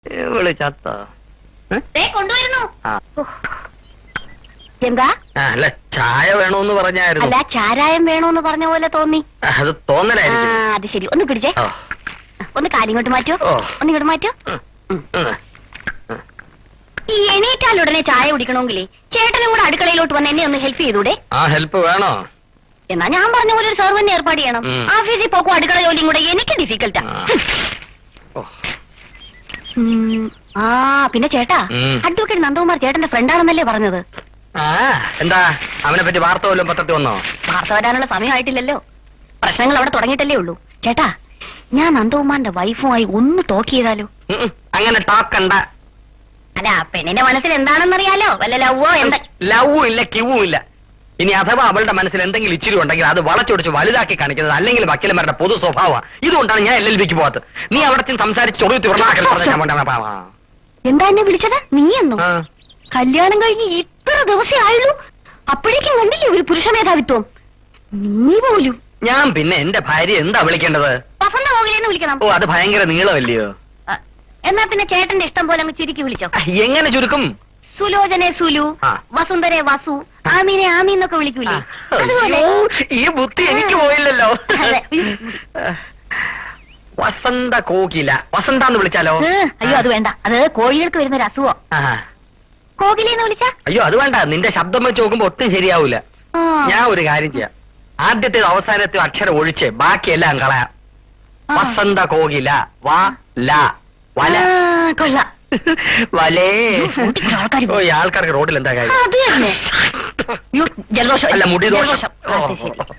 ഇവള് ചത്തോ ഏ? ദേ കൊണ്ടുവരുന്നു ആ. എന്താ ആ, അല്ല ചായ വേണോന്ന് പറഞ്ഞായിരുന്നു അല്ല ചാരായം വേണോന്ന് പറഞ്ഞ പോലെ തോന്നി അത് ആ തോന്നലായിരിക്കും അത് ശരി ഒന്ന് പിടിച്ചേ ഓ, ഒന്ന് കാലിങ്ങോട്ട് മാറ്റോ ഓ. ഒന്ന് ഇങ്ങോട്ട് മാറ്റോ ഉം, ഉം. ഉം. ഈ എണീറ്റാൽ ഉടനെ ചായ കുടിക്കണമെങ്കിലേ ചേട്ടനും കൂടെ അടുക്കളയിലോട്ട് വന്ന് എന്നെ ഒന്ന് ഹെൽപ്പ് ചെയ്തൂടെ ആ ഹെൽപ്പ് വേണോ എന്നാ ഞാൻ പറഞ്ഞ പോലെ ഒരു സെർവന്റ് ഏർപ്പാട് ചെയ്യണം ഉം. ഓഫീസിൽ പോക്കും അടുക്കള ജോലിയും കൂടെ എനിക്ക് ഡിഫിക്കൽട്ടാ ആ. ഓ, ആ പിന്നെ ചേട്ടാ ഉം. അഡ്വക്കേറ്റ് നന്ദകുമാർ ചേട്ടന്റെ ഫ്രണ്ടാണെന്നല്ലേ പറഞ്ഞത് ആ എന്താ അവനെ പറ്റി വാർത്ത വല്ലതും പത്രത്തിൽ വന്നോ വാർത്ത വരാനുള്ള സമയമായിട്ടില്ലല്ലോ പ്രശ്നങ്ങൾ അവിടെ തുടങ്ങിയിട്ടല്ലേ ഉള്ളൂ ചേട്ടാ ഞാൻ നന്ദകുമാറിന്റെ വൈഫുമായി ഒന്ന് ടോക്ക് ചെയ്താലോ ഉം, ഉം. അങ്ങനെ ടോക്കണ്ട അല്ല പെണ്ണിന്റെ മനസ്സിൽ എന്താണെന്നറിയാലോ വല്ല ലവ്വോ എന്താ ലവും ഇല്ല കിവും ഇല്ല ഇനി അഥവാ അവളുടെ മനസ്സിൽ എന്തെങ്കിലും ഇച്ചിരി ഉണ്ടെങ്കിൽ അത് വളച്ചൊടിച്ച് വലുതാക്കി കാണിക്കുന്നത് അല്ലെങ്കിൽ വക്കീലന്മാരുടെ പൊതു സ്വഭാവമാണ് ഇതുകൊണ്ടാണ് ഞാൻ എൽ എൽ ബിക്ക് പോകാത്തത് നീ അവിടെ ചെന്ന് സംസാരിച്ച് ചൊറിയുത്തി എന്താ എന്നെ വിളിച്ചത് നീ എന്നോ കല്യാണം കഴിഞ്ഞ് ഇത്ര ദിവസേ ആയുള്ളൂ അപ്പോഴേക്കും കണ്ടില്ലേ ഒരു പുരുഷ മേധാവിത്വം നീ പോലും ഞാൻ പിന്നെ എന്റെ ഭാര്യ എന്താ വിളിക്കേണ്ടത് വസന്ത ഗോകുലേന്ന് വിളിക്കണം ഓ അത് ഭയങ്കര നീളമല്ലയോ ആ, എന്നാ പിന്നെ ചേട്ടന്റെ ഇഷ്ടം പോലെ അങ്ങ് ചുരുക്കി വിളിച്ചോ ആ, എങ്ങനെ ചുരുക്കും സുലോചനെ സുലു ആ. വസുന്ധരെ വസു ആമീനെ ആമി എന്നൊക്കെ വിളിക്കൂലേ അതുപോലെ അയ്യോ, ഈ ബുദ്ധി എനിക്ക് പോയില്ലല്ലോ അതെ. വസന്ത കോകില വസന്ത എന്ന് വിളിച്ചാലോ ഏ, അയ്യോ അത് വേണ്ട അത് കോഴികൾക്ക് വരുന്ന ഒരു അസുഖം ആ. കോകിലെന്ന് വിളിച്ചാ അയ്യോ അത് വേണ്ട നിന്റെ ശബ്ദം വെച്ച് നോക്കുമ്പോ ഒട്ടും ശരിയാവൂല ആ. ഞാൻ ഒരു കാര്യം ചെയ്യാം ആദ്യത്തെ അവസാനത്തെ അക്ഷരം ഒഴിച്ച് ബാക്കിയെല്ലാം കളയാം ആ. വസന്ത കോകില വ ല വല ആ, കൊള്ളാം വലേ റോഡിൽ കൂടെ ആൾക്കാര് ഓ ഈ ആൾക്കാർക്ക് റോഡിൽ എന്താ കാര്യം അത് തന്നെ അയ്യോ, ജലദോഷം അല്ല മുടി ദോഷം ജലദോഷം. ആ, ഓ, ശരി, ശരി. ഓ, ഓ.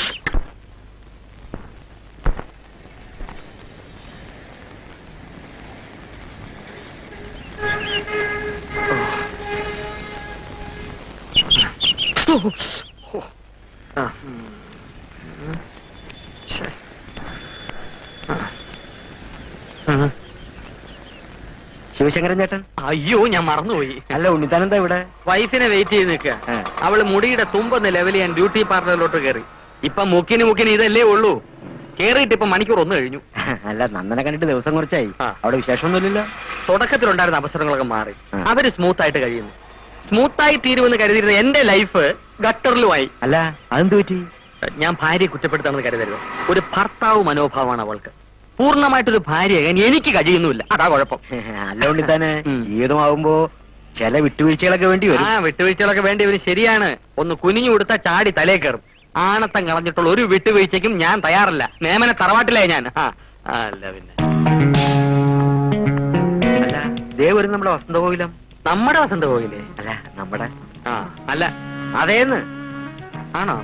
ആ. ഉം. ശ്ശെ. ആ. ഉം. ശിവശങ്കരൻ ചേട്ടൻ അയ്യോ ഞാൻ മറന്നുപോയി അല്ല ഉണ്ണിത്താനെന്താ ഇവിടെ വൈഫിനെ വെയിറ്റ് ചെയ്ത് നിൽക്കുക ആ. അവള് മുടിയുടെ തുമ്പൊന്ന് ലെവൽ ചെയ്യാൻ ബ്യൂട്ടി പാർലറിലോട്ട് കയറി ഇപ്പൊ മുക്കിന് മുക്കിന് ഇതല്ലേ ഉള്ളൂ കേറിയിട്ട് ഇപ്പൊ മണിക്കൂർ ഒന്ന് കഴിഞ്ഞു അല്ല നന്ദനെ കണ്ടിട്ട് ദിവസം കുറച്ചായി ആ. അവിടെ വിശേഷമൊന്നുമില്ലല്ലോ തുടക്കത്തിലുണ്ടായിരുന്ന അവസരങ്ങളൊക്കെ മാറി ആ. അവര് സ്മൂത്ത് ആയിട്ട് കഴിയുന്നു സ്മൂത്തായി തീരുമെന്ന് കരുതിയിരുന്ന എന്റെ ലൈഫ് ഗട്ടറിലുമായി അല്ല അതെന്ത് പറ്റി ഞാൻ ഭാര്യയെ കുറ്റപ്പെടുത്താണെന്ന് കരുതരുത് ഒരു ഭർത്താവ് മനോഭാവമാണ് അവൾക്ക് പൂർണ്ണമായിട്ടൊരു ഭാര്യയാകാൻ എനിക്ക് കഴിയുന്നുമില്ല അതാ കുഴപ്പം അല്ല ഉണ്ണിത്താനെ ഉം. ജീവിതമാവുമ്പോ ചില വിട്ടുവീഴ്ചകളൊക്കെ വേണ്ടി വരും ആ വിട്ടുവീഴ്ചകളൊക്കെ വേണ്ടി ഇവര് ശരിയാണ് ഒന്ന് കുനിഞ്ഞു കൊടുത്ത ചാടി തലേ കയറും ആണത്തം കളഞ്ഞിട്ടുള്ള ഒരു വിട്ടുവീഴ്ചയ്ക്കും ഞാൻ തയ്യാറല്ല നേമന തറവാട്ടിലേ ഞാൻ ആ ആ, അല്ല പിന്നെ അല്ല ദേ വരും നമ്മുടെ വസന്തകോവിലം നമ്മുടെ വസന്ത പോയില്ലേ അല്ല നമ്മുടെ ആ അല്ല അതേന്ന് ആണോ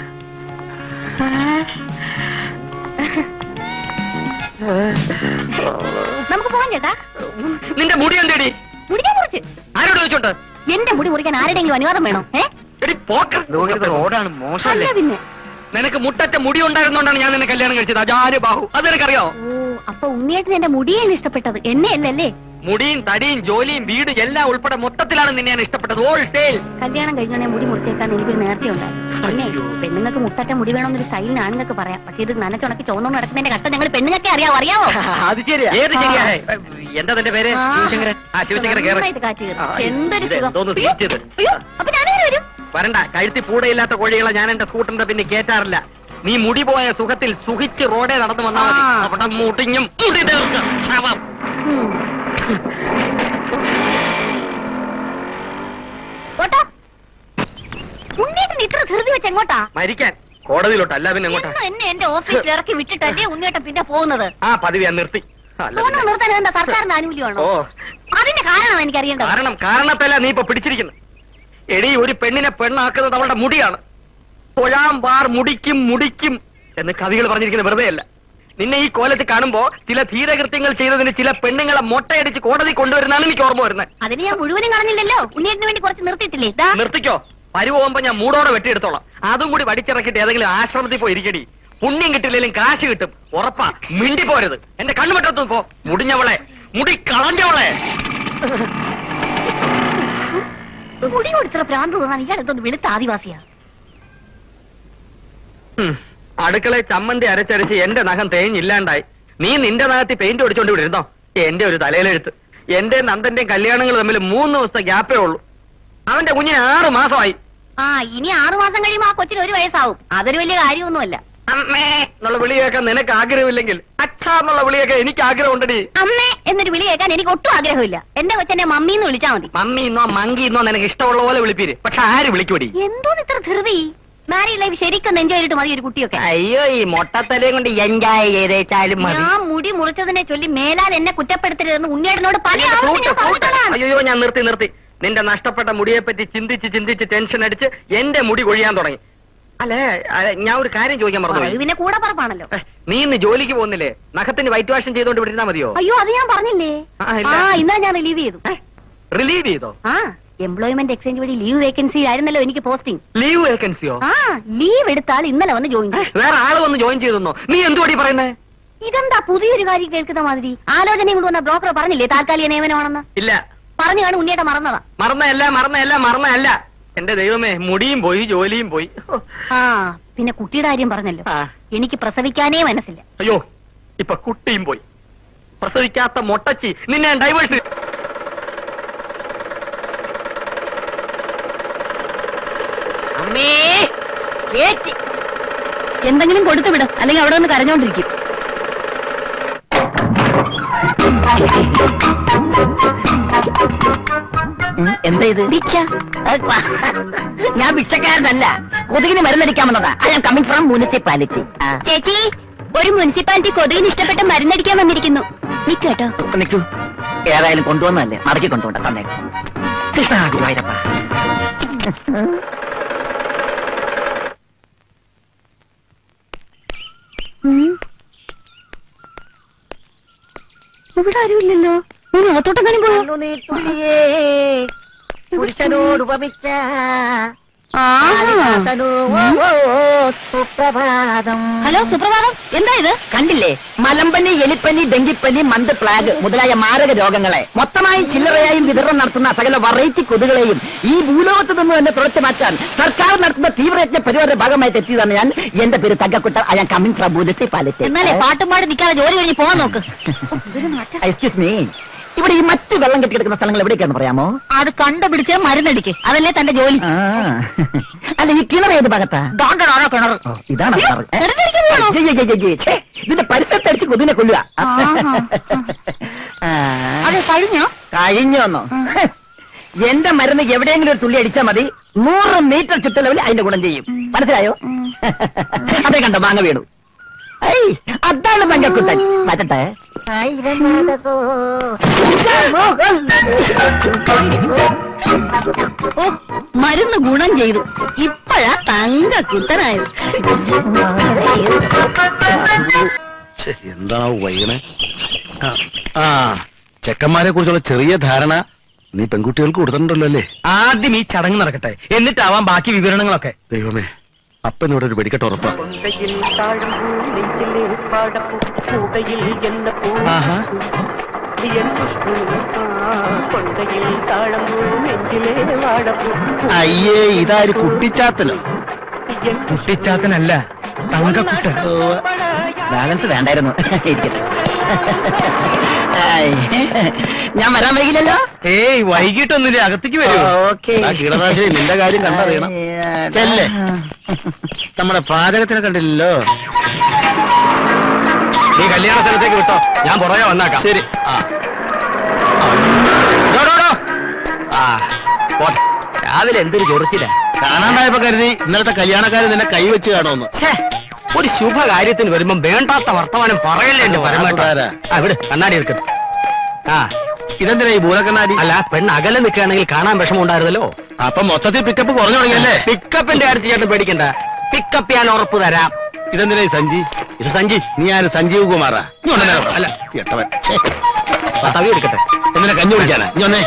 നമുക്ക് പോവാൻ ചേട്ടാ നിന്റെ മുടി എന്തേടി മുടിക്കാൻ മുറിച്ച് ആരോട് ചോദിച്ചോണ്ട് എന്റെ മുടി മുറിക്കാൻ ആരുടെയെങ്കിലും അനുവാദം വേണോ ഏ എടി പോക്ക ഇത് റോഡാണ് അല്ല മോശമല്ലേ പിന്നെ നിനക്ക് മുട്ടറ്റ മുടി ഉണ്ടായിരുന്നോണ്ടാണ് ഞാൻ നിന്നെ കല്യാണം കഴിച്ചത് അജാര് ബാഹു അത് നിനക്കറിയോ ഓ അപ്പൊ ഉണ്ണിയേട്ടൻ എന്റെ മുടിയാണ് ഇഷ്ടപ്പെട്ടത് എന്നെ അല്ലല്ലേ മുടിയും തടിയും ജോലിയും വീട് എല്ലാം ഉൾപ്പെടെ മൊത്തത്തിലാണ് നിന്നെ ഞാൻ ഇഷ്ടപ്പെട്ടത് ഹോൾസെയിൽ കല്യാണം കഴിഞ്ഞോണെ മുടി മുറിച്ചേക്കാൻ എനിക്കൊരു നേർച്ച ഉണ്ടായി പിന്നെ അയ്യോ. പെണ്ണുങ്ങൾക്ക് മുട്ടറ്റ മുടി വേണമെന്നൊരു സ്റ്റൈലിന് ആണുങ്ങൾക്ക് പറയാം പക്ഷെ ഇത് നനച്ചുണക്കി ചോന്നു നടക്കുന്നതിന്റെ കഷ്ടം ഞങ്ങൾ പെണ്ണുങ്ങൾക്ക് അറിയാവോ അറിയാവോ അത് ശരിയാ ഏത് ശരിയാ എന്താ തന്റെ പേര് ആ. ശിവശങ്കരൻ ആ ശിവശങ്കരൻ കേറ് നന്നായിട്ട് കാറ്റ് കയറും. ആ, എന്തൊരു ഇത് സുഖം. എന്തോന്ന് അയ്യോ, സീറ്റ് ഇത്? അയ്യോ, അപ്പൊ ഞാനിങ്ങനെ വരും വരണ്ട കഴുത്തി പൂടയില്ലാത്ത കോഴികളെ ഞാൻ എന്റെ സ്കൂട്ടറിന്റെ പിന്നെ കേറ്റാറില്ല നീ മുടി പോയ സുഖത്തിൽ സുഖിച്ച് റോഡേ നടന്നു വന്നാൽ മതി ആ. അവിടെ മുടിഞ്ഞും മുടി തീർച്ച ശവം ഉം. ഓട്ടോ ഉണ്ണിയേട്ടൻ ഇത്ര ധൃതി വെച്ച് എങ്ങോട്ടാ മരിക്കാൻ കോടതിയിലോട്ട് അല്ല പിന്നെ എങ്ങോട്ടാ എന്നും എന്നെ എന്റെ ഓഫീസിൽ ഇറക്കി വിട്ടിട്ടല്ലേ ഉണ്ണിയേട്ടൻ പിന്നെ പോകുന്നത് ആ പതിവ് ഞാൻ നിർത്തി അല്ല പോകുന്നത് പിന്നെ. നിർത്താൻ എന്താ സർക്കാരിന്റെ ആനുകൂല്യമാണോ ഓ അതിന്റെ കാരണം എനിക്ക് അറിയേണ്ടത് കാരണം കാരണത്തല്ല നീ ഇപ്പൊ പിടിച്ചിരിക്കുന്നു എടി ഒരു പെണ്ണിനെ പെണ്ണാക്കുന്നത് അവളുടെ മുടിയാണ് തൊഴാം വാർ മുടിക്കും മുടിക്കും എന്ന് കവികൾ പറഞ്ഞിരിക്കുന്നത് വെറുതെ അല്ല നിന്നെ ഈ കോലത്തിൽ കാണുമ്പോ ചില ധീരകൃത്യങ്ങൾ ചെയ്തതിന് ചില പെണ്ണുങ്ങളെ മൊട്ടയടിച്ച് കോടതി കൊണ്ടുവരുന്നതാണ് എനിക്ക് ഓർമ്മ വരുന്നത് അതിന് ഞാൻ മുഴുവനും കളഞ്ഞില്ലല്ലോ ഉണ്ണിയേട്ടന് വേണ്ടി കുറച്ച് നിർത്തിയിട്ടില്ലേ ദാ. നിർത്തിക്കോ പരുവുമ്പോ ഞാൻ മൂടോടെ വെട്ടിയെടുത്തോളാം അതും കൂടി വടിച്ചിറക്കിട്ട് ഏതെങ്കിലും ആശ്രമത്തിൽ പോയി ഇരിക്കടി പുണ്യം കിട്ടില്ലെങ്കിലും കാശ് കിട്ടും ഉറപ്പാ മിണ്ടി പോരുത് എന്റെ കണ്ണുമറ്റത്തു പോ മുടിഞ്ഞവളെ മുടി കളഞ്ഞവളെ മുടി കൊടുത്ര ഭ്രാന്ത് തോന്നാൻ ഇയാൾ എന്തോന്ന് വെളുത്ത ആദിവാസിയാ ഉം. അടുക്കളയിൽ ചമ്മന്തി അരച്ചരച്ച് എന്റെ നഖം തേഞ്ഞില്ലാണ്ടായി നീ നിന്റെ നഖത്തിൽ പെയിന്റ് ഒടിച്ചോണ്ട് ഇവിടെ ഇരുന്നോ എന്റെ ഒരു തലയിലെഴുത്ത് എന്റെ നന്ദന്റെയും കല്യാണങ്ങൾ തമ്മിൽ മൂന്ന് ദിവസത്തെ ഗ്യാപ്പേ ഉള്ളൂ അവന്റെ കുഞ്ഞിന് ആറ് മാസമായി ആ ഇനി ആറു മാസം കഴിയുമ്പോ ആ കൊച്ചിന് ഒരു വയസ്സാവും അതൊരു വലിയ കാര്യമൊന്നുമല്ല അമ്മേ എന്നുള്ള വിളി കേൾക്കാൻ നിനക്ക് ആഗ്രഹമില്ലെങ്കിൽ അച്ഛാ എന്നുള്ള വിളി കേൾക്കാൻ എനിക്ക് ആഗ്രഹമുണ്ടടി അമ്മേ എന്നൊരു വിളി കേൾക്കാൻ എനിക്ക് ഒട്ടും ആഗ്രഹമില്ല എന്റെ കൊച്ചെന്നെ മമ്മി എന്ന് വിളിച്ചാ മതി മമ്മി ഇന്നോ മങ്കി ഇന്നോ നിനക്ക് ഇഷ്ടമുള്ള പോലെ വിളിപ്പീര് പക്ഷെ ആര് വിളിക്കൂടി എന്തോന്ന് ഇത്ര ധൃതി മാരീഡ് ലൈഫ് ശരിക്കും എൻജോയ് ചെയ്തിട്ട് മതി ഒരു കുട്ടിയൊക്കെ അയ്യോ ഈ മൊട്ടത്തലയും കൊണ്ട് എൻജോയ് ചെയ്തേച്ചാലും മതി ഞാൻ മുടി മുറിച്ചതിനെ ചൊല്ലി മേലാൽ എന്നെ കുറ്റപ്പെടുത്തരുതെന്ന് ഉണ്ണിയേട്ടനോട് പല ഫ്രൂട്ട്, ആവർത്തി ഞാൻ ഫ്രൂട്ട്. പറഞ്ഞിട്ടുള്ളതാണ്. അയ്യോ ഞാൻ നിർത്തി നിർത്തി നിന്റെ നഷ്ടപ്പെട്ട മുടിയെ പറ്റി ചിന്തിച്ച് ചിന്തിച്ച് ടെൻഷൻ അടിച്ച് എന്റെ മുടി കൊഴിയാൻ തുടങ്ങി അല്ലേ അല്ല, ഞാൻ ഒരു കാര്യം ചോദിക്കാൻ അത് പറഞ്ഞു പിന്നെ കൂടെ പറപ്പാണല്ലോ നീ ഇന്ന് ജോലിക്ക് പോകുന്നില്ലേ നഖത്തിന് വൈറ്റ് വാഷൻ ചെയ്തോണ്ട് വിട്ടിരുന്നാ മതിയോ അയ്യോ അത് ഞാൻ പറഞ്ഞില്ലേ ആ, ഇല്ല. ആ ഇന്നലെ ഞാൻ റിലീവ് ചെയ്തു റിലീവ് ചെയ്തോ ആ എംപ്ലോയ്മെന്റ് എക്സ്ചേഞ്ച് വഴി ലീവ് വേക്കൻസി ആയിരുന്നല്ലോ എനിക്ക് പോസ്റ്റിംഗ് ലീവ് വേക്കൻസിയോ ആ ലീവ് എടുത്താൽ ഇന്നലെ വന്ന് ജോയിൻ ചെയ്യും വേറെ ആള് വന്ന് ജോയിൻ ചെയ്തെന്നോ നീ എന്തുവാടി പറയുന്നേ ഇതെന്താ പുതിയൊരു കാര്യം കേൾക്കുന്ന മാതിരി ആലോചനയും കൊണ്ട് വന്ന ബ്രോക്കർ പറഞ്ഞില്ലേ താൽക്കാലിക നിയമനമാണെന്ന് ഇല്ല പറഞ്ഞു കാണും ഉണ്ണിയേട്ട മറന്നതാ മറന്നല്ല മറന്നല്ല മറന്നല്ല എന്റെ ദൈവമേ മുടിയും പോയി ജോലിയും പോയി ഹോ. ആ പിന്നെ കുട്ടിയുടെ കാര്യം പറഞ്ഞല്ലോ ആ. എനിക്ക് പ്രസവിക്കാനേ മനസ്സില്ല അയ്യോ ഇപ്പൊ കുട്ടിയും പോയി പ്രസവിക്കാത്ത മൊട്ടച്ചി നിന്നെ ഡൈവേഴ്സ് അമ്മേ ചേച്ചി എന്തെങ്കിലും കൊടുത്തു വിട് അല്ലെങ്കിൽ അവിടെ നിന്ന് കരഞ്ഞോണ്ടിരിക്കും എന്താ ഇത് ഞാൻ ഭിക്ഷക്കാരനല്ല കൊതുകിന് മരുന്നടിക്കാമെന്നതാ I am coming from municipality ചേച്ചി ഒരു മുനിസിപ്പാലിറ്റി കൊതുകിന് ഇഷ്ടപ്പെട്ട മരുന്നടിക്കാൻ വന്നിരിക്കുന്നു നിക്കേട്ടോ നിൽക്കൂ ഏതായാലും കൊണ്ടുവന്നല്ലേ മടക്കി കൊണ്ടുപോണ്ട തന്നെ കൃഷ്ണ ഗുരുവായൂരപ്പ ഇവിടെ ആരുമില്ലല്ലോ നീ അകത്തോട്ടെങ്ങാനും പോയോ കണ്ണുനീർത്തുള്ളിയേ പുരുഷനോട് ഉപമിച്ച സുപ്രഭാതം ഹലോ സുപ്രഭാതം എന്താ ഇത് കണ്ടില്ലേ മലമ്പനി എലിപ്പനി ഡെങ്കിപ്പനി മന്ത് പ്ലാഗ് മുതലായ മാരക രോഗങ്ങളെ മൊത്തമായും ചില്ലറയായും വിതരണം നടത്തുന്ന സകല വെറൈറ്റി കൊതുകളെയും ഈ ഭൂലോകത്ത് നിന്ന് തന്നെ തുടച്ചു മാറ്റാൻ സർക്കാർ നടത്തുന്ന തീവ്രയജ്ഞ പരിപാടിയുടെ ഭാഗമായിട്ട് എത്തിയതാണ് ഞാൻ എന്റെ പേര് Thankakutta I am coming from municipality എന്നാലേ പാട്ടും പാടി നിൽക്കാതെ ജോലി കഴിഞ്ഞ് പോവാൻ നോക്ക് എക്സ്ക്യൂസ് മീ ഇവിടെ ഈ മറ്റ് വെള്ളം കെട്ടിക്കിടക്കുന്ന സ്ഥലങ്ങൾ എവിടേക്കാന്ന് പറയാമോ അത് കണ്ടുപിടിച്ച് മരുന്നടിക്ക് അതല്ലേ തന്റെ ജോലി ആ. അല്ല ഈ കിണർ ഏത് ഭാഗത്താ ദാണ്ടടാ കിണർ ഓ, ഇതാണ് അയ്യോ, കിണറ്. ഏ? കിണറ്റിലേക്ക് പോകണോ? അയ്യ, അയ്യ, അയ്യ, അയ്യ. ഛേ, ഇതിന്റെ പരിസരത്ത് അടിച്ച് കൊതിനെ കൊല്ലുക ആഹാ. ആ. അത് കഴിഞ്ഞോ കഴിഞ്ഞോന്നോ ഹ്. എന്റെ മരുന്ന് എവിടെയെങ്കിലും ഒരു തുള്ളി അടിച്ചാൽ മതി നൂറ് മീറ്റർ ചുറ്റളവിൽ അതിന്റെ ഗുണം ചെയ്യും മനസ്സിലായോ അതെ കണ്ടോ മാങ്ങ വീണു ഐ, അതാണ് തങ്കക്കുട്ടൻ മാറ്റട്ടെ ഓ മരുന്ന് ഗുണം ചെയ്തു ഇപ്പഴാ തങ്ക കുട്ടനായത് ഛെ, എന്താണാവോ വൈകണേ ആ, ആ ചെക്കന്മാരെ കുറിച്ചുള്ള ചെറിയ ധാരണ നീ പെൺകുട്ടികൾക്ക് കൊടുത്തിട്ടുണ്ടല്ലോ അല്ലേ ആദ്യം ഈ ചടങ്ങ് നടക്കട്ടെ എന്നിട്ടാവാം ബാക്കി വിവരണങ്ങളൊക്കെ ദൈവമേ അപ്പനോട് ഒരു വെടിക്കെട്ട് ഉറപ്പാ ആഹാ. അയ്യേ ഇതാര് കുട്ടിച്ചാത്തനോ കുട്ടിച്ചാത്തനല്ല തങ്കക്കുട്ടൻ ബാലൻസ് വേണ്ടായിരുന്നു ഇരിക്കട്ടെ ഐ, ഞാൻ വരാൻ വൈകില്ലല്ലോ ഏയ് വൈകിട്ടൊന്നുമില്ല അകത്തേക്ക് വരൂ ഓക്കെ ആ കീടനാശിനി നിന്റെ കാര്യം കണ്ടറിയണം ചെല്ല്. നമ്മുടെ പാചകത്തിനെ കണ്ടില്ലല്ലോ നീ കല്യാണ സ്ഥലത്തേക്ക് വിട്ടോ ഞാൻ പുറകെ വന്നാക്കാം ശരി ആ ഡോ, ഡോ, ഡോ. ആ പോട്ടെ രാവിലെ എന്തൊരു ചൊറിച്ചില്ല കാണാണ്ടായപ്പോ കരുതി ഇന്നലത്തെ കല്യാണക്കാരൻ നിന്നെ കൈവച്ച് കാണുമെന്ന് ഒരു ശുഭ കാര്യത്തിന് വരുമ്പം വേണ്ടാത്ത വർത്തമാനം പറയല്ലേ എന്റെ പരമേട്ട അതാരാ? ആ വിട് കണ്ണാടി എടുക്കട്ടെ ആ ഇതെന്തിനാ ഈ ഭൂലക്കണ്ണാടി അല്ല പെണ്ണ് അകലെ നിൽക്കുകയാണെങ്കിൽ കാണാൻ വിഷമം ഉണ്ടായിരുന്നല്ലോ അപ്പൊ മൊത്തത്തിൽ പിക്കപ്പ് കുറഞ്ഞു തുടങ്ങിയല്ലേ പിക്കപ്പിന്റെ കാര്യത്തിൽ ചേട്ടൻ പേടിക്കണ്ട പിക്കപ്പ് ചെയ്യാൻ ഉറപ്പ് തരാം ഇതെന്തിനാ ഈ സഞ്ചി ഇത് സഞ്ജി നീ ആര് സഞ്ജീവ് കുമാറാ നീ ഒന്നേ അല്ല. എട്ടവൻ ആ, തവി എടുക്കട്ടെ എന്തിനാ കഞ്ഞി കുടിക്കാനാ നീ ഒന്നേ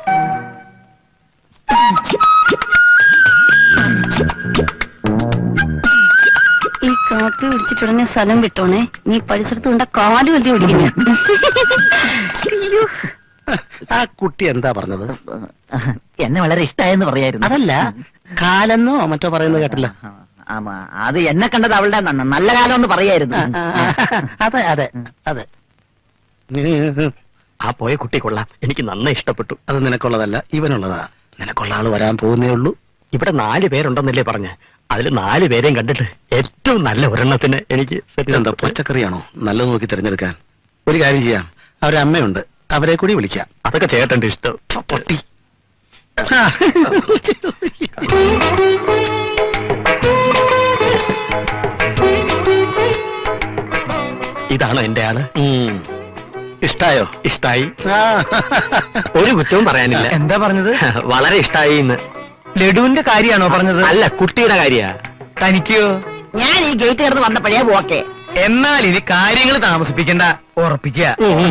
ഈ കാപ്പി കുടിച്ചിട്ടുടനെ സ്ഥലം വിട്ടോണേ നീ പരിസരത്ത് കൊണ്ട കാല് വലിയ പിടിക്കുന്ന അയ്യോ ആ കുട്ടി എന്താ പറഞ്ഞത് എന്നെ വളരെ ഇഷ്ടായെന്ന് പറയായിരുന്നു അതല്ല കാലെന്നോ മറ്റോ പറയുന്നത് കേട്ടില്ല ആമാ അത് എന്നെ കണ്ടത് അവളുടെ ന- നല്ല കാലം എന്ന് പറയായിരുന്നു അതെ അതെ അതെ ആ പോയ കുട്ടി കൊള്ളാം എനിക്ക് നന്നായി ഇഷ്ടപ്പെട്ടു അത് നിനക്കുള്ളതല്ല ഇവനുള്ളതാ നിനക്കുള്ള ആള് വരാൻ പോകുന്നേ ഉള്ളൂ ഇവിടെ നാല് പേരുണ്ടെന്നല്ലേ പറഞ്ഞ അതിൽ നാല് പേരെയും കണ്ടിട്ട് ഏറ്റവും നല്ല ഒരെണ്ണത്തിന് എനിക്ക് set ഇതെന്താ ചെയ്തു. പച്ചക്കറിയാണോ നല്ലത് നോക്കി തിരഞ്ഞെടുക്കാൻ ഒരു കാര്യം ചെയ്യാം അവരെ അമ്മയുണ്ട് അവരെ കൂടി വിളിക്കാം അതൊക്കെ ചേട്ടന്റെ ഇഷ്ടം പൊട്ടി ഇതാണോ എന്റെ ആള് ഉം. ഇഷ്ടായോ ഇഷ്ടായി ആ. ഒരു കുറ്റവും പറയാനില്ല എന്താ പറഞ്ഞത് വളരെ ഇഷ്ടായി എന്ന് ലഡുവിന്റെ കാര്യാണോ പറഞ്ഞത് അല്ല കുട്ടിയുടെ കാര്യ തനിക്കോ ഞാൻ ഈ ഗേറ്റ് കിടന്ന് വന്നപ്പോഴേ ഓക്കെ എന്നാൽ ഇനി കാര്യങ്ങൾ താമസിപ്പിക്കണ്ട ഉറപ്പിക്കുക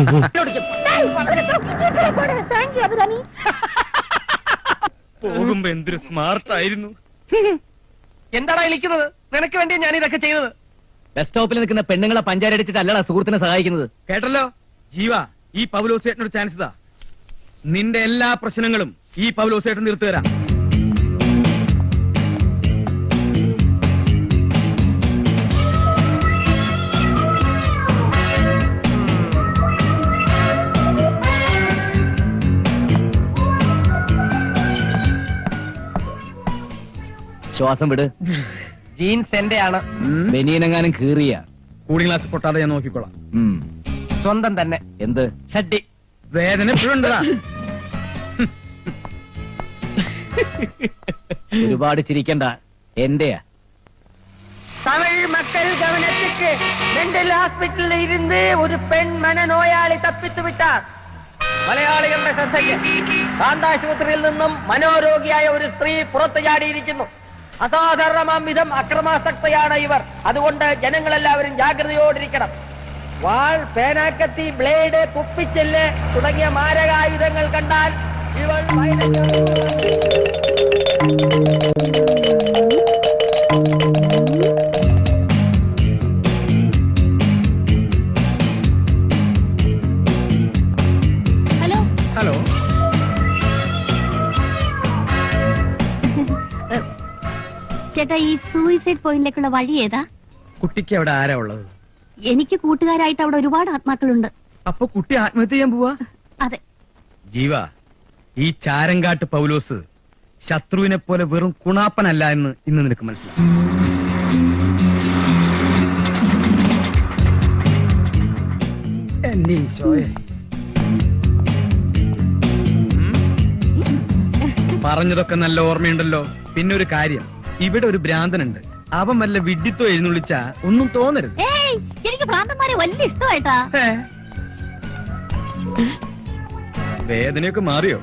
പോകുമ്പോ എന്തൊരു സ്മാർട്ട് ആയിരുന്നു എന്താടാ വിളിക്കുന്നത് നിനക്ക് വേണ്ടി ഞാൻ ഇതൊക്കെ ചെയ്തത് ബസ് സ്റ്റോപ്പിൽ നിൽക്കുന്ന പെണ്ണുങ്ങളെ പഞ്ചാരടിച്ചിട്ട് അല്ലടാ സുഹൃത്തിനെ സഹായിക്കുന്നത് കേട്ടല്ലോ ജീവ ഈ പൗലോസേട്ടനൊരു ചാൻസ് ഇതാ നിന്റെ എല്ലാ പ്രശ്നങ്ങളും ഈ പൗലോസേട്ടൻ തീർത്തു തരാം ശ്വാസം വിട് ജീൻസ് എന്റെ ആണ് ബനിയനെങ്ങാനും കീറിയ കൂളിംഗ് ഗ്ലാസ് പൊട്ടാതെ ഞാൻ നോക്കിക്കോളാം സ്വന്തം തന്നെ എന്ത് ഷഡ്ഡി വേദന എപ്പോഴുണ്ടതാ ഒരുപാട് ചിരിക്കണ്ട എന്റെയാ தமிழ் மக்கள் கவனத்துக்கு மெண்டல் ஹாஸ்பிட்டலில் இருந்து ஒரு பெண் மனநோயாளி தப்பித்து விட்டார் മലയാളികളുടെ ശ്രദ്ധയ്ക്ക് കാന്താശുപത്രിയിൽ നിന്നും മനോരോഗിയായ ഒരു സ്ത്രീ പുറത്തു ചാടിയിരിക്കുന്നു അസാധാരണമാം വിധം അക്രമാസക്തയാണ് ഇവർ അതുകൊണ്ട് ജനങ്ങളെല്ലാവരും ജാഗ്രതയോടിരിക്കണം വാൾ പേനാക്കത്തി ബ്ലേഡ് കുപ്പിച്ചെല്ല് തുടങ്ങിയ മാരകായുധങ്ങൾ കണ്ടാൽ ഇവൾ violent- ഹലോ ഹലോ ചേട്ടാ ഈ സൂയിസൈഡ് പോയിന്റിലേക്കുള്ള വഴി ഏതാ കുട്ടിക്ക് അവിടെ ആരാ ഉള്ളത് എനിക്ക് കൂട്ടുകാരായിട്ട് അവിടെ ഒരുപാട് ആത്മാക്കളുണ്ട് അപ്പൊ കുട്ടി ആത്മഹത്യ ചെയ്യാൻ പോവാ അതെ ജീവ ഈ ചാരങ്കാട്ട് പൗലോസ് ശത്രുവിനെ പോലെ വെറും കുണാപ്പനല്ല എന്ന് ഇന്ന് നിനക്ക് മനസ്സിലാവും എന്റെ ഈശോയെ. ഉം. പറഞ്ഞതൊക്കെ നല്ല ഓർമ്മയുണ്ടല്ലോ പിന്നെ ഒരു കാര്യം ഇവിടെ ഒരു ഭ്രാന്തനുണ്ട് അവൻ വല്ല വിഡ്ഢിത്തോ എഴുന്നള്ളിച്ച ഒന്നും തോന്നരുത് ഏയ് എനിക്ക് ഭ്രാന്തന്മാരെ വലിയ ഇഷ്ടമായിട്ടാ ഏ? വേദനയൊക്കെ മാറിയോ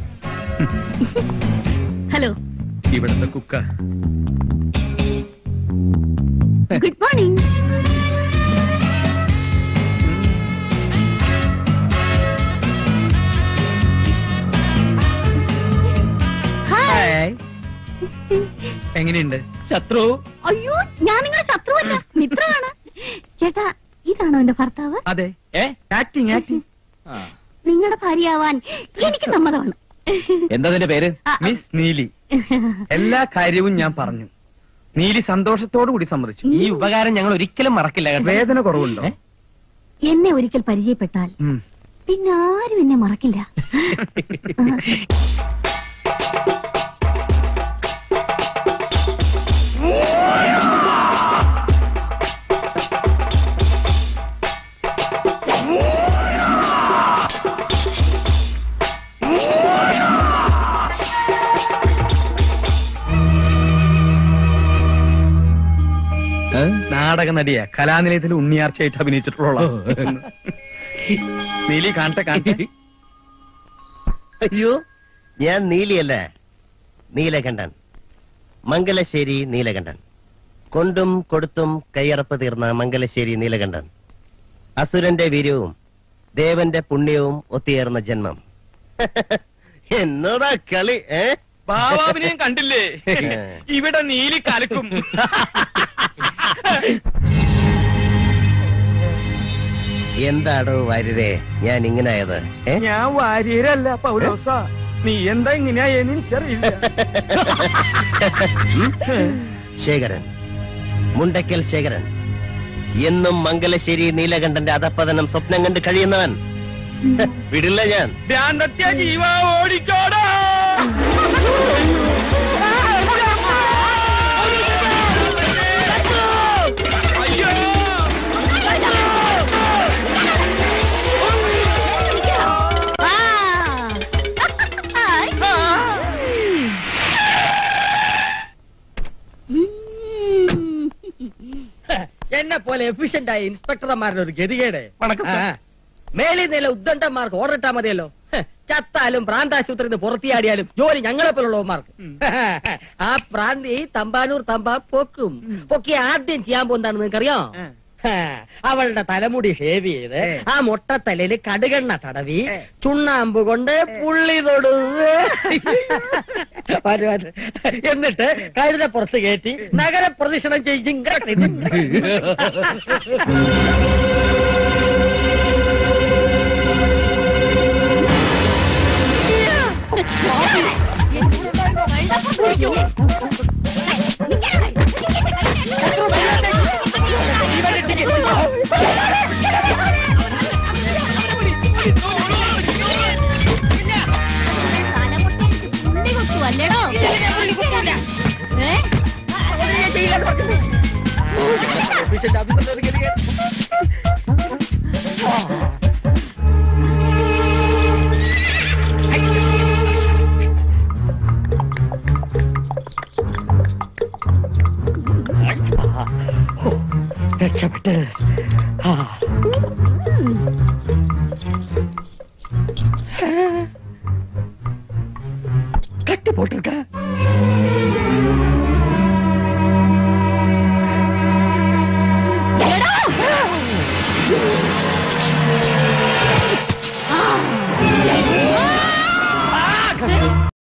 ഹലോ ഇവിടുത്തെ കുക്ക ഗുഡ് മോർണിംഗ് ഹായ് എങ്ങനെയുണ്ട് ശത്രു അയ്യോ ഞാൻ നിങ്ങളെ ശത്രുവല്ല മിത്രമാണ് ചേട്ടാ ഇതാണോ എന്റെ ഭർത്താവ് അതെ ഏ ആക്ടിങ് ആക്ടിങ് ആ. നിങ്ങളുടെ ഭാര്യയാവാൻ എനിക്ക് സമ്മതമാണ് എന്താ നിന്റെ പേര് ആ, മിസ് നീലി എല്ലാ കാര്യവും ഞാൻ പറഞ്ഞു നീലി സന്തോഷത്തോടു കൂടി സമ്മതിച്ചു ഈ ഉപകാരം ഞങ്ങൾ ഒരിക്കലും മറക്കില്ല കേട്ടോ വേദന കുറവുണ്ടോ എന്നെ ഒരിക്കൽ പരിചയപ്പെട്ടാൽ ഉം. പിന്നെ ആരും എന്നെ മറക്കില്ല നാടക നടിയ കലാനിലയത്തിൽ ഉണ്ണിയാർച്ചയായിട്ട് അഭിനയിച്ചിട്ടുള്ള നീലി കാണട്ടെ കാണട്ടെ അയ്യോ ഞാൻ നീലിയല്ല നീലകണ്ഠൻ മംഗലശ്ശേരി നീലകണ്ഠൻ കൊണ്ടും കൊടുത്തും കയ്യറപ്പ് തീർന്ന മംഗലശ്ശേരി നീലകണ്ഠൻ അസുരന്റെ വീര്യവും ദേവന്റെ പുണ്യവും ഒത്തുചേർന്ന ജന്മം എന്നോടാ കളി ഏ ബാബാവിനെയും കണ്ടില്ലേ ഇവിടെ നീലി കലക്കും എന്താടോ വാര്യരെ ഞാൻ ഇങ്ങനായത് ഏ ഞാൻ വാര്യരല്ല പൗലോസ നീ എന്താ ഇങ്ങനെയായെന്ന് എനിക്കറിയില്ല ശേഖരൻ മുണ്ടക്കൽ ശേഖരൻ എന്നും മംഗലശ്ശേരി നീലകണ്ഠന്റെ അധപ്പതനം സ്വപ്നം കണ്ട് കഴിയുന്നവൻ വിടില്ല ഞാൻ ഭ്രാന്തത്യ ജീവ ഓടിക്കോടാ എന്നെ പോലെ എഫിഷ്യന്റ് ആയ ഇൻസ്പെക്ടർമാരുടെ ഒരു ഗതികേട് ആ. മേലിൽ നില ഉദ്ദണ്ഡന്മാർക്ക് ഓർഡിട്ടാ മതിയല്ലോ ഹ്, ചത്താലും പ്രാന്താശുപത്രിയിൽ നിന്ന് പുറത്തിയാടിയാലും ജോലി ഞങ്ങളെ പോലുള്ളവന്മാർക്ക് ആ പ്രാന്തി തമ്പാനൂർ തമ്പാ പൊക്കും പൊക്കി ആദ്യം ചെയ്യാൻ പോകുന്നതാണ് നിങ്ങൾക്കറിയോ ഹാ, അവളുടെ തലമുടി ഷേവ് ചെയ്ത് ആ മുട്ടത്തലയിൽ കടുകെണ്ണ തടവി ചുണ്ണാമ്പ് കൊണ്ട് പുള്ളി തൊടു വരൂ, വരൂ. എന്നിട്ട് കഴുത പുറത്ത് കയറ്റി നഗര പ്രദക്ഷിണം ചെയ്യും അല്ലേടോ ഏ രക്ഷപ്പെട്ട് ആ. கட்டு போட்டிருக்க